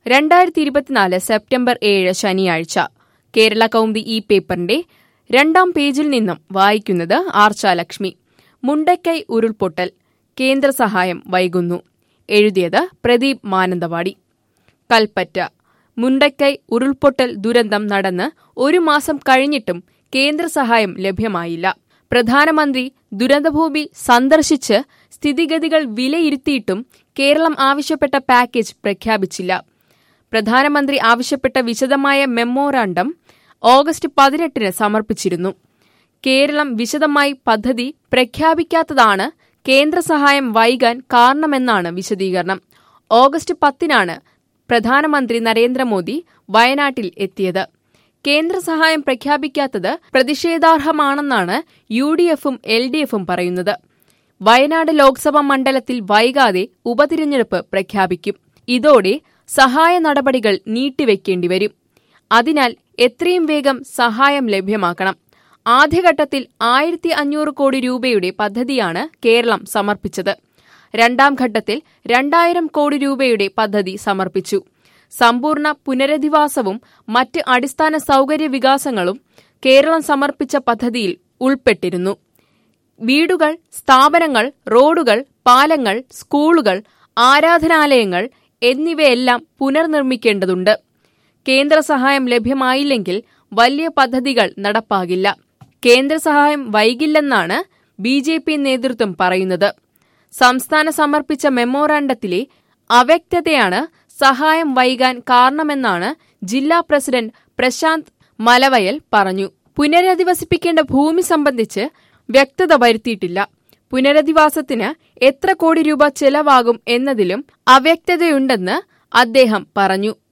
രണ്ടായിരത്തി ഇരുപത്തിനാല് സെപ്റ്റംബർ ഏഴ് ശനിയാഴ്ച കേരള കൗമുദി ഈ പേപ്പറിന്റെ രണ്ടാം പേജിൽ നിന്നും വായിക്കുന്നത് ആർച്ചാലക്ഷ്മി മുണ്ടക്കൈ ഉരുൾപൊട്ടൽ കേന്ദ്ര സഹായം വൈകുന്നു എഴുതിയത് പ്രദീപ് മാനന്തവാടി കൽപ്പറ്റ മുണ്ടക്കൈ ഉരുൾപൊട്ടൽ ദുരന്തം നടന്ന് ഒരു മാസം കഴിഞ്ഞിട്ടും കേന്ദ്ര സഹായം ലഭ്യമായില്ല പ്രധാനമന്ത്രി ദുരന്തഭൂമി സന്ദർശിച്ച് സ്ഥിതിഗതികൾ വിലയിരുത്തിയിട്ടും കേരളം ആവശ്യപ്പെട്ട പാക്കേജ് പ്രഖ്യാപിച്ചില്ല പ്രധാനമന്ത്രി ആവശ്യപ്പെട്ട വിശദമായ മെമ്മോറാണ്ടം ഓഗസ്റ്റ് പതിനെട്ടിന് സമർപ്പിച്ചിരുന്നു കേരളം വിശദമായി പദ്ധതി പ്രഖ്യാപിക്കാത്തതാണ് കേന്ദ്ര സഹായം വൈകാൻ കാരണമെന്നാണ് വിശദീകരണം ഓഗസ്റ്റ് പത്തിനാണ് പ്രധാനമന്ത്രി നരേന്ദ്രമോദി വയനാട്ടിൽ എത്തിയത് കേന്ദ്ര സഹായം പ്രഖ്യാപിക്കാത്തത് പ്രതിഷേധാർഹമാണെന്നാണ് യു ഡി എഫും എൽ ഡി എഫും പറയുന്നത് വയനാട് ലോക്സഭാ മണ്ഡലത്തിൽ വൈകാതെ ഉപതിരഞ്ഞെടുപ്പ് പ്രഖ്യാപിക്കും ഇതോടെ സഹായ നടപടികൾ നീട്ടിവെക്കേണ്ടിവരും അതിനാൽ എത്രയും വേഗം സഹായം ലഭ്യമാക്കണം ആദ്യഘട്ടത്തിൽ ആയിരത്തി അഞ്ഞൂറ് കോടി രൂപയുടെ പദ്ധതിയാണ് കേരളം സമർപ്പിച്ചത് രണ്ടാം ഘട്ടത്തിൽ രണ്ടായിരം കോടി രൂപയുടെ പദ്ധതി സമർപ്പിച്ചു സമ്പൂർണ്ണ പുനരധിവാസവും മറ്റ് അടിസ്ഥാന സൗകര്യ വികാസങ്ങളും കേരളം സമർപ്പിച്ച പദ്ധതിയിൽ ഉൾപ്പെട്ടിരുന്നു വീടുകൾ സ്ഥാപനങ്ങൾ റോഡുകൾ പാലങ്ങൾ സ്കൂളുകൾ ആരാധനാലയങ്ങൾ എന്നിവയെല്ലാം പുനർനിർമ്മിക്കേണ്ടതുണ്ട് കേന്ദ്ര സഹായം ലഭ്യമായില്ലെങ്കിൽ വലിയ പദ്ധതികൾ നടപ്പാകില്ല കേന്ദ്ര സഹായം വൈകില്ലെന്നാണ് ബി ജെ പി നേതൃത്വം പറയുന്നത് സംസ്ഥാന സമർപ്പിച്ച മെമ്മോറാണ്ടത്തിലെ അവ്യക്തതയാണ് സഹായം വൈകാൻ കാരണമെന്നാണ് ജില്ലാ പ്രസിഡന്റ് പ്രശാന്ത് മലവയൽ പറഞ്ഞു പുനരധിവസിപ്പിക്കേണ്ട ഭൂമി സംബന്ധിച്ച് വ്യക്തത വരുത്തിയിട്ടില്ല പുനരധിവാസത്തിന് എത്ര കോടി രൂപ ചെലവാകും എന്നതിലും അവ്യക്തതയുണ്ടെന്ന് അദ്ദേഹം പറഞ്ഞു